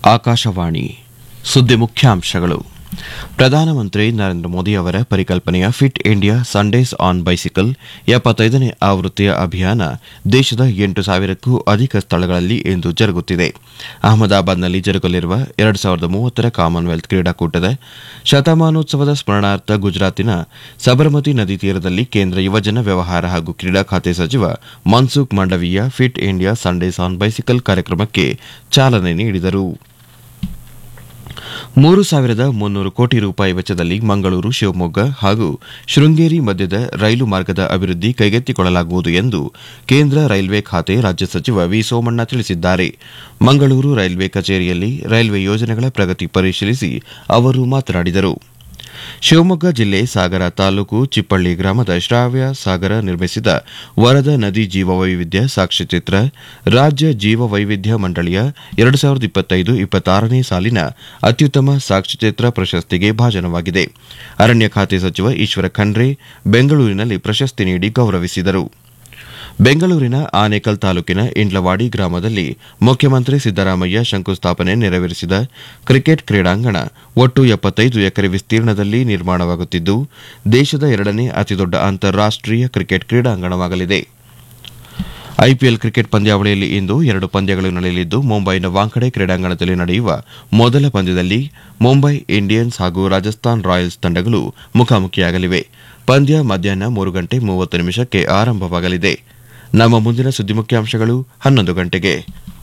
ಆಕಾಶವಾಣಿ ಸುದ್ದಿ ಮುಖ್ಯಾಂಶಗಳು ಪ್ರಧಾನಮಂತ್ರಿ ನರೇಂದ್ರ ಮೋದಿ ಅವರ ಪರಿಕಲ್ಪನೆಯ fit India Sundays on bicycle ಎಪ್ಪತ್ತೈದನೇ ಆವೃತ್ತಿಯ ಅಭಿಯಾನ ದೇಶದ ಎಂಟು ಸಾವಿರಕ್ಕೂ ಅಧಿಕ ಸ್ಥಳಗಳಲ್ಲಿ ಇಂದು ಜರುಗುತ್ತಿದೆ ಅಹಮದಾಬಾದ್ನಲ್ಲಿ ಜರುಗಲಿರುವ ಎರಡು ಸಾವಿರದ ಮೂವತ್ತರ ಕಾಮನ್ವೆಲ್ತ್ ಕ್ರೀಡಾಕೂಟದ ಶತಮಾನೋತ್ಸವದ ಸ್ಮರಣಾರ್ಥ ಗುಜರಾತಿನ ಸಬರಮತಿ ನದಿ ತೀರದಲ್ಲಿ ಕೇಂದ್ರ ಯುವಜನ ವ್ಯವಹಾರ ಹಾಗೂ ಕ್ರೀಡಾ ಖಾತೆ ಸಚಿವ Mansukh Mandaviya fit India Sundays on bicycle ಕಾರ್ಯಕ್ರಮಕ್ಕೆ ಚಾಲನೆ ನೀಡಿದರು ಮೂರು ಸಾವಿರದ ಮುನ್ನೂರು ಕೋಟಿ ರೂಪಾಯಿ ವೆಚ್ಚದಲ್ಲಿ ಮಂಗಳೂರು ಶಿವಮೊಗ್ಗ ಹಾಗೂ ಶೃಂಗೇರಿ ಮಧ್ಯದ ರೈಲು ಮಾರ್ಗದ ಅಭಿವೃದ್ಧಿ ಕೈಗೆತ್ತಿಕೊಳ್ಳಲಾಗುವುದು ಎಂದು ಕೇಂದ್ರ ರೈಲ್ವೆ ಖಾತೆ ರಾಜ್ಯ ಸಚಿವ ವಿ ಸೋಮಣ್ಣ ತಿಳಿಸಿದ್ದಾರೆ ಮಂಗಳೂರು ರೈಲ್ವೆ ಕಚೇರಿಯಲ್ಲಿ ರೈಲ್ವೆ ಯೋಜನೆಗಳ ಪ್ರಗತಿ ಪರಿಶೀಲಿಸಿ ಅವರು ಮಾತನಾಡಿದರು ಶಿವಮೊಗ್ಗ ಜಿಲ್ಲೆ ಸಾಗರ ತಾಲೂಕು ಚಿಪ್ಪಳ್ಳಿ ಗ್ರಾಮದ ಶ್ರಾವ್ಯ ಸಾಗರ ನಿರ್ಮಿಸಿದ ವರದ ನದಿ ಜೀವವೈವಿಧ್ಯ ಸಾಕ್ಷ್ಯಚಿತ್ರ ರಾಜ್ಯ ಜೀವವೈವಿಧ್ಯ ಮಂಡಳಿಯ ಎರಡು ಸಾವಿರದ ಇಪ್ಪತ್ತೈದು ಇಪ್ಪತ್ತಾರನೇ ಸಾಲಿನ ಅತ್ಯುತ್ತಮ ಸಾಕ್ಷ್ಯಚಿತ್ರ ಪ್ರಶಸ್ತಿಗೆ ಭಾಜನವಾಗಿದೆ ಅರಣ್ಯ ಖಾತೆ ಸಚಿವ ಈಶ್ವರ ಖಂಡ್ರೆ ಬೆಂಗಳೂರಿನಲ್ಲಿ ಪ್ರಶಸ್ತಿ ನೀಡಿ ಗೌರವಿಸಿದರು ಬೆಂಗಳೂರಿನ ಆನೇಕಲ್ ತಾಲೂಕಿನ ಇಂಡ್ಲವಾಡಿ ಗ್ರಾಮದಲ್ಲಿ ಮುಖ್ಯಮಂತ್ರಿ ಸಿದ್ದರಾಮಯ್ಯ ಶಂಕುಸ್ಥಾಪನೆ ನೆರವೇರಿಸಿದ ಕ್ರಿಕೆಟ್ ಕ್ರೀಡಾಂಗಣ ಒಟ್ಟು ಎಪ್ಪತ್ತೈದು ಎಕರೆ ವಿಸ್ತೀರ್ಣದಲ್ಲಿ ನಿರ್ಮಾಣವಾಗುತ್ತಿದ್ದು ದೇಶದ ಎರಡನೇ ಅತಿದೊಡ್ಡ ಅಂತಾರಾಷ್ಟೀಯ ಕ್ರಿಕೆಟ್ ಕ್ರೀಡಾಂಗಣವಾಗಲಿದೆ ಐಪಿಎಲ್ ಕ್ರಿಕೆಟ್ ಪಂದ್ಯಾವಳಿಯಲ್ಲಿ ಇಂದು ಎರಡು ಪಂದ್ಯಗಳು ನಡೆಯಲಿದ್ದು ಮುಂಬೈನ ವಾಂಖಡೆ ಕ್ರೀಡಾಂಗಣದಲ್ಲಿ ನಡೆಯುವ ಮೊದಲ ಪಂದ್ಯದಲ್ಲಿ ಮುಂಬೈ ಇಂಡಿಯನ್ಸ್ ಹಾಗೂ ರಾಜಸ್ಥಾನ್ ರಾಯಲ್ಸ್ ತಂಡಗಳು ಮುಖಾಮುಖಿಯಾಗಲಿವೆ ಪಂದ್ಯ ಮಧ್ಯಾಹ್ನ ಮೂರು ಗಂಟೆ ಮೂವತ್ತು ನಿಮಿಷಕ್ಕೆ ಆರಂಭವಾಗಲಿದೆ ನಮ್ಮ ಮುಂದಿನ ಸುದ್ದಿ ಮುಖ್ಯಾಂಶಗಳು ಹನ್ನೊಂದು ಗಂಟೆಗೆ